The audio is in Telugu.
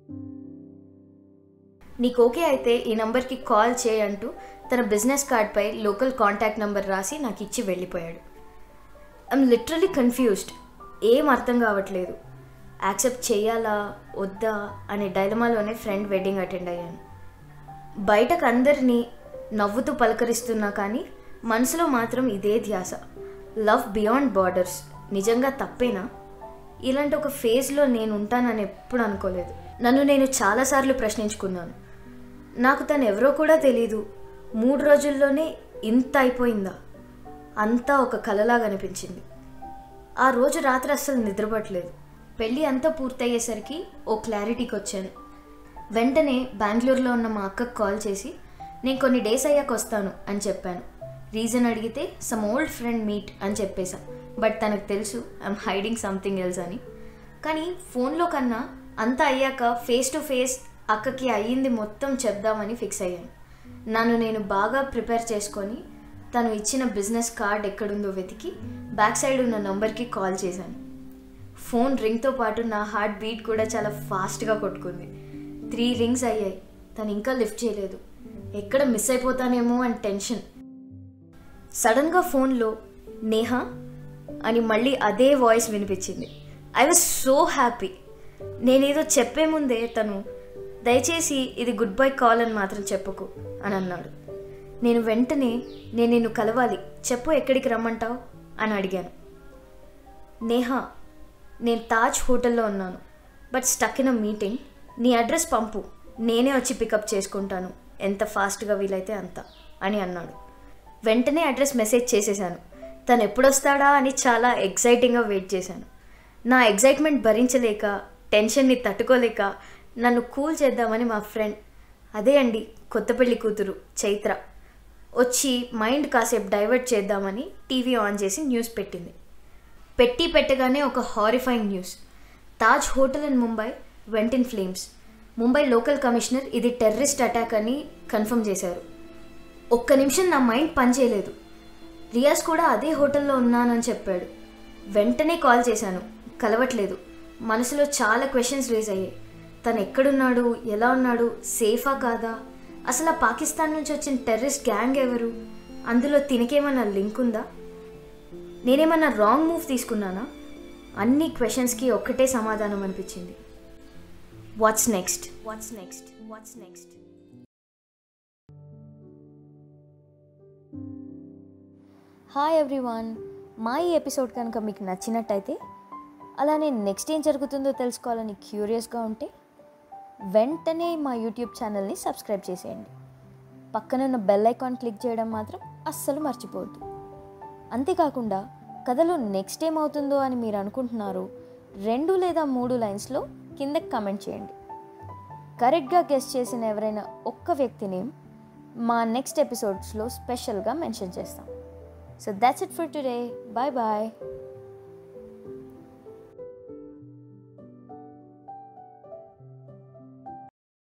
నీకు ఓకే అయితే ఈ నంబర్కి కాల్ చేయంటూ తన బిజినెస్ కార్డ్పై లోకల్ కాంటాక్ట్ నెంబర్ రాసి నాకు ఇచ్చి వెళ్ళిపోయాడు ఐఎమ్ లిటరలీ కన్ఫ్యూజ్డ్ ఏం అర్థం కావట్లేదు యాక్సెప్ట్ చేయాలా వద్దా అనే డైలమాలోనే ఫ్రెండ్ వెడ్డింగ్ అటెండ్ అయ్యాను బయటకు అందరినీ నవ్వుతూ పలకరిస్తున్నా కానీ మనసులో మాత్రం ఇదే ధ్యాస లవ్ బియాండ్ బార్డర్స్ నిజంగా తప్పేనా ఇలాంటి ఒక ఫేజ్లో నేను ఉంటానని ఎప్పుడు అనుకోలేదు నన్ను నేను చాలాసార్లు ప్రశ్నించుకున్నాను నాకు తను ఎవరో కూడా తెలీదు మూడు రోజుల్లోనే ఇంత అయిపోయిందా అంతా ఒక కలలాగా అనిపించింది ఆ రోజు రాత్రి అస్సలు నిద్రపట్టలేదు పెళ్ళి అంతా పూర్తయ్యేసరికి ఓ క్లారిటీకి వచ్చాను వెంటనే బెంగళూరులో ఉన్న మా అక్కకు కాల్ చేసి నేను కొన్ని డేస్ అయ్యాక వస్తాను అని చెప్పాను రీజన్ అడిగితే సమ్ ఓల్డ్ ఫ్రెండ్ మీట్ అని చెప్పేశా బట్ తనకు తెలుసు ఐఎమ్ హైడింగ్ సంథింగ్ ఎల్స్ అని కానీ ఫోన్లో కన్నా అంతా అయ్యాక ఫేస్ టు ఫేస్ అక్కకి అయ్యింది మొత్తం చెప్దామని ఫిక్స్ అయ్యాను నన్ను నేను బాగా ప్రిపేర్ చేసుకొని తను ఇచ్చిన బిజినెస్ కార్డ్ ఎక్కడుందో వెతికి బ్యాక్ సైడ్ ఉన్న నంబర్కి కాల్ చేశాను ఫోన్ రింగ్తో పాటు నా హార్ట్ బీట్ కూడా చాలా ఫాస్ట్గా కొట్టుకుంది త్రీ రింగ్స్ అయ్యాయి తను ఇంకా లిఫ్ట్ చేయలేదు ఎక్కడ మిస్ అయిపోతానేమో అని టెన్షన్ సడన్గా ఫోన్లో నేహా అని మళ్ళీ అదే వాయిస్ వినిపించింది ఐ వాజ్ సో హ్యాపీ నేనేదో చెప్పే ముందే తను దయచేసి ఇది గుడ్ బై కాల్ అని మాత్రం చెప్పకు అని అన్నాడు నేను వెంటనే నేను నిన్ను కలవాలి చెప్పు ఎక్కడికి రమ్మంటావు అని అడిగాను నేహా నేను తాజ్ హోటల్లో ఉన్నాను but stuck in a meeting నీ అడ్రస్ పంపు నేనే వచ్చి పికప్ చేసుకుంటాను ఎంత ఫాస్ట్గా వీలైతే అంత అని అన్నాడు వెంటనే అడ్రస్ మెసేజ్ చేసేసాను తను ఎప్పుడొస్తాడా అని చాలా ఎగ్జైటింగ్గా వెయిట్ చేశాను నా ఎగ్జైట్మెంట్ భరించలేక టెన్షన్ని తట్టుకోలేక నన్ను కూల్ చేద్దామని మా ఫ్రెండ్ అదే అండి కొత్త పెళ్లి కూతురు చైత్ర వచ్చి మైండ్ కాసేపు డైవర్ట్ చేద్దామని టీవీ ఆన్ చేసి న్యూస్ పెట్టింది పెట్టి పెట్టగానే ఒక horrifying news Taj hotel in Mumbai went in flames Mumbai local commissioner ఇది టెర్రరిస్ట్ అటాక్ అని కన్ఫర్మ్ చేశారు ఒక్క నిమిషం నా మైండ్ పనిచేయలేదు రియాజ్ కూడా అదే హోటల్లో ఉన్నానని చెప్పాడు వెంటనే కాల్ చేశాను కలవట్లేదు మనసులో చాలా క్వశ్చన్స్ రేజ్ అయ్యాయి తను ఎక్కడున్నాడు ఎలా ఉన్నాడు సేఫా కాదా అసలు ఆ పాకిస్తాన్ నుంచి వచ్చిన టెర్రరిస్ట్ గ్యాంగ్ ఎవరు అందులో తినకేమన్నా లింక్ ఉందా నేనేమన్నా రాంగ్ మూవ్ తీసుకున్నానా అన్ని క్వశ్చన్స్కి ఒక్కటే సమాధానం అనిపించింది what's next what's next what's next hi everyone మా ఈ ఎపిసోడ్ కనుక మీకు నచ్చినట్టయితే అలానే నెక్స్ట్ ఏం జరుగుతుందో తెలుసుకోవాలని క్యూరియస్గా ఉంటే వెంటనే మా యూట్యూబ్ ఛానల్ని సబ్స్క్రైబ్ చేసేయండి పక్కనున్న బెల్ ఐకాన్ క్లిక్ చేయడం మాత్రం అస్సలు మర్చిపోవద్దు అంతేకాకుండా కథలో నెక్స్ట్ ఏమవుతుందో అని మీరు అనుకుంటున్నారు రెండు లేదా మూడు లైన్స్లో కింద కమెంట్ చేయండి కరెక్ట్గా గెస్ట్ చేసిన ఎవరైనా ఒక్క వ్యక్తిని మా నెక్స్ట్ ఎపిసోడ్స్లో స్పెషల్గా మెన్షన్ చేస్తాం so that's it for today bye bye